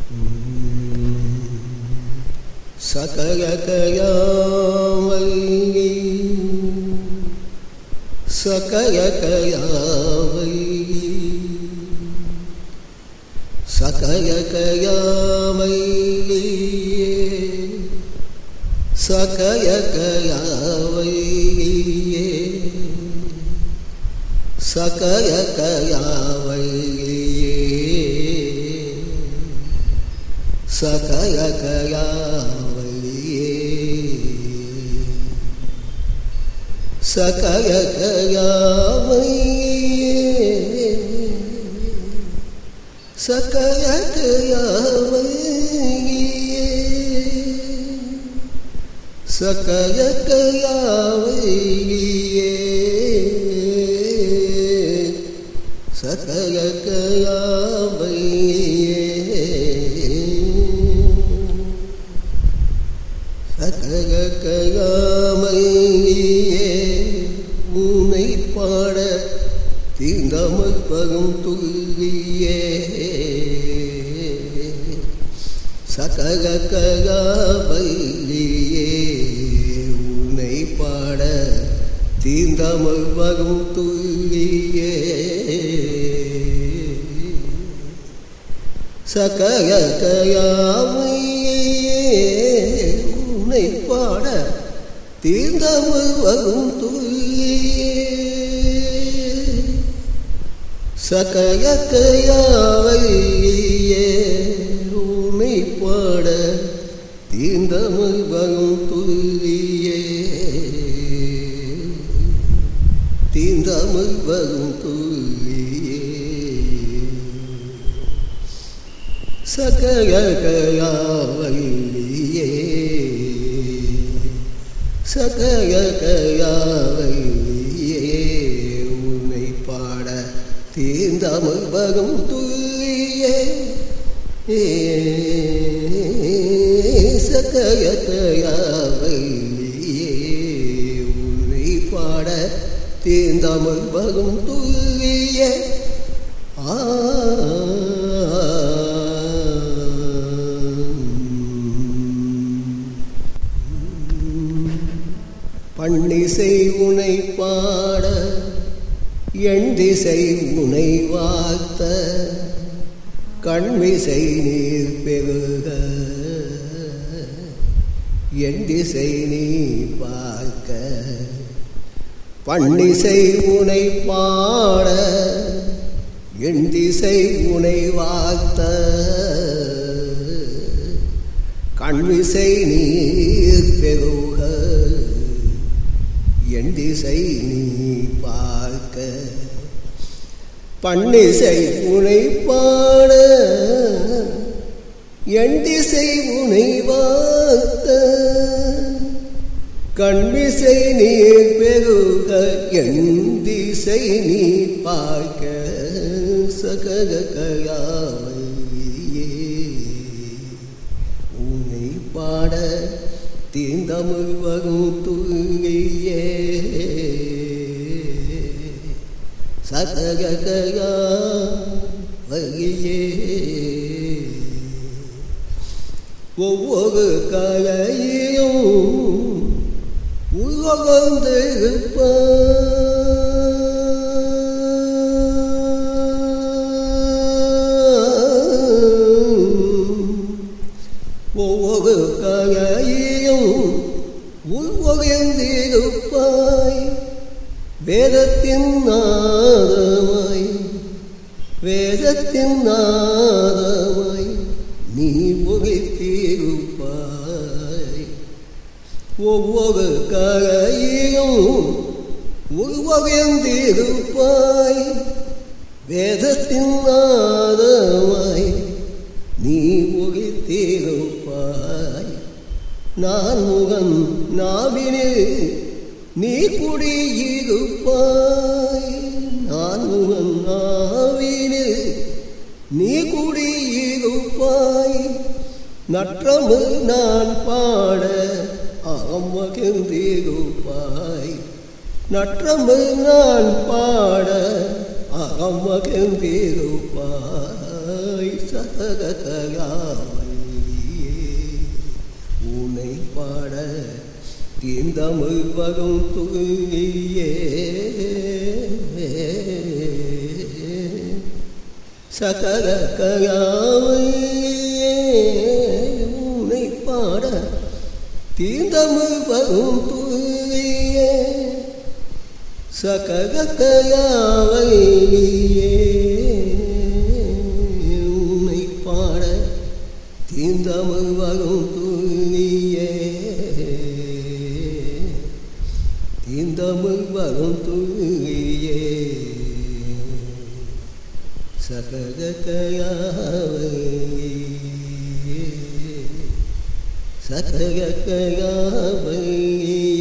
சகயகயாவை சகயகயாவை சகயகயாவை சகயகயாவை சகயகயாவை சகயகயாவை சகயகயாவை சகயகயாவை சகயகயாவை சகயகயாவை சகயகயாமையே உன்னை பாட தீண்டாமல் பகும் துள்ளியே சககயாவையே உன்னை பாட தீண்டாமல் பகும் துள்ளியே சகயகயாமையே உன்னை பாட தீர்ந்தமல் வரும் துள்ளியே சகயக்கையாவையே உன்னை பாட தீர்ந்தமல் வரும் துள்ளியே தீர்ந்தமல் வரும் துள்ளியே சகயகையாவையே சகயகையாவையே உன்னை பாட தீர்ந்தாமல் வரும் துள்ளியே சகயகையாவையே உன்னை பாட தீர்ந்தாமல் வரும் துள்ளியே ஆ பண்ணிசை உனை பாட எண் திசை உனை வார்த்த கண்மிசை நீர் பெருக என் திசை நீ பார்க்க பண்ணிசை உனை பாட என் திசை உனை வார்த்த கண்விசை நீர் பெருக என் திசை நீ பார்க்க பண்ணிசை உனை பாட என் திசை உனை வார்த்த கண்விசை நீர் பெருக என் திசை நீ பார்க்க சககையாவையே உன்னை பாட தீந்தமிழ் வரும் தூங்கியே சதகயா வகியே ஒவ்வொரு கலையும் உலகந்து ஒவ்வொரு கலையும் உள்வகைந்திருப்பாய் வேதத்தின் நாதமாய் வேதத்தின் நாதமாய் நீ உகைத்திருப்பாய் ஒவ்வொரு கலையும் உள்வகைந்திருப்பாய் வேதத்தின் நாதமாய் நீ உகைத்திருப்பாய் நான் முகன் நாவினில் நீ குடியிருப்பாய் நான் முகன் நாவினில் நீ குடியிருப்பாய் நற்றமு நான் பாட அகமகிழ்ந்திருப்பாய் நற்றமு நான் பாட அகமகிழ்ந்திருப்பாய் சகதயாவையே உன்னை பாட தீந்தமிழ் வரும் துகியே சகல கயாவையே உன்னை பாட தீந்தமிழ் வரும் துகியே சககயாவையே உன்னை பாட தீந்தமிழ் வரும் துணியே தீந்தமிழ் வரும் துணியே சககயாவையே சககயாவையே